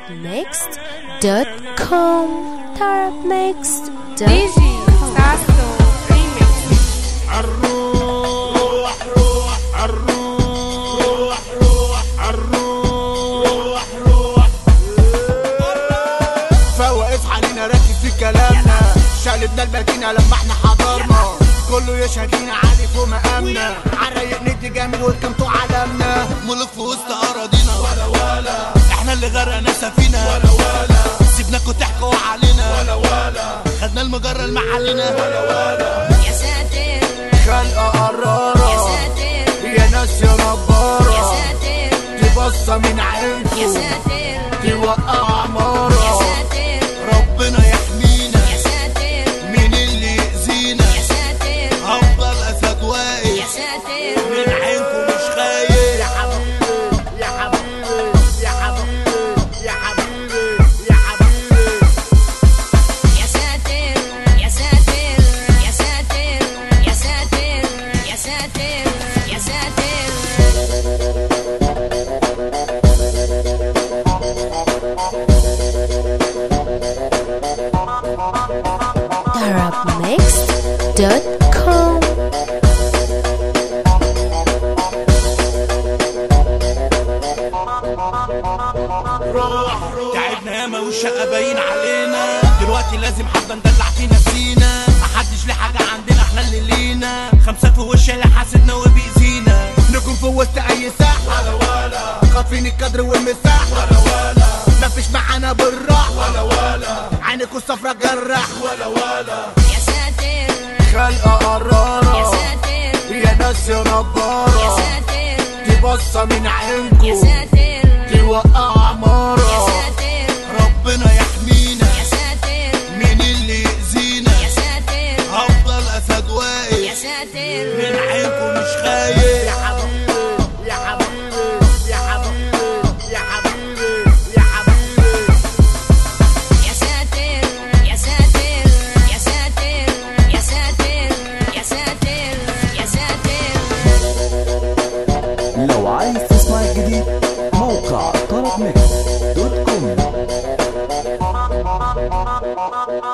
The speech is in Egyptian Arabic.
tarabmixed.com tarabmixed.com ديجي ساسو ريميكس الروح روح الروح روح الروح روح فوق اصحى لينا ركز في كلامنا شقلبنا المدينة لما احنا حضرنا كله يشهد لينا عالي فوق مقامنا عالرايق ندي جامد وانتوا علمنا ملوك في وسط اراضينا ولا ولا احنا اللي غرقنا سفينه ولا ولا سيبناكوا تحكوا علينا ولا ولا خدنا المجرة المحلنا ولا ولا يا ساتر خلقة يا قرارة ساتر يا ناس يا يا نبارة ساتر تبصة من يا عينكم ساتر توقع يا عمارة ساتر ربنا يحمينا يا ساتر مين اللي يأذينا يا ساتر هفضل اسد يا واقف ساتر من عينكم مش خايف يا حبيبي يا حبيبي يا حبيبي يا حبيبي يا حبيبي يا ساتر يا ساتر يا ساتر يا ساتر يا ساتر يا ساتر tarabmixed.com تعبنا ياما والشقة باين علينا دلوقتي لازم حبة ندلع في نفسينا محدش ليه حاجة عندنا احنا اللي لينا خمسة في وش اللي حاسدنا وبيأذينا نكون في وسط اي ساحة ولا ولا خاطفين الكادر والمساحة ولا ولا مفيش معانا بالراحة ولا ولا عينكوا الصفرا جراح ولا ولا يا ساتر خلقة يا قرارة ساتر يا ناس يا يا نبارة ساتر تبصة من يا عينكم ساتر توقع يا عمارة ساتر ربنا يحمينا يا ساتر مين اللي يأذينا يا ساتر هفضل اسد يا واقف ساتر من عينكم مش خايف يا حبيبي يا حبيبي يا حبيبي يا حبيبي يا حبيبي يا ساتر يا ساتر يا ساتر يا ساتر يا ساتر يا ساتر لو عايز تسمع الجديد موقع طرب ميكس دوت كوم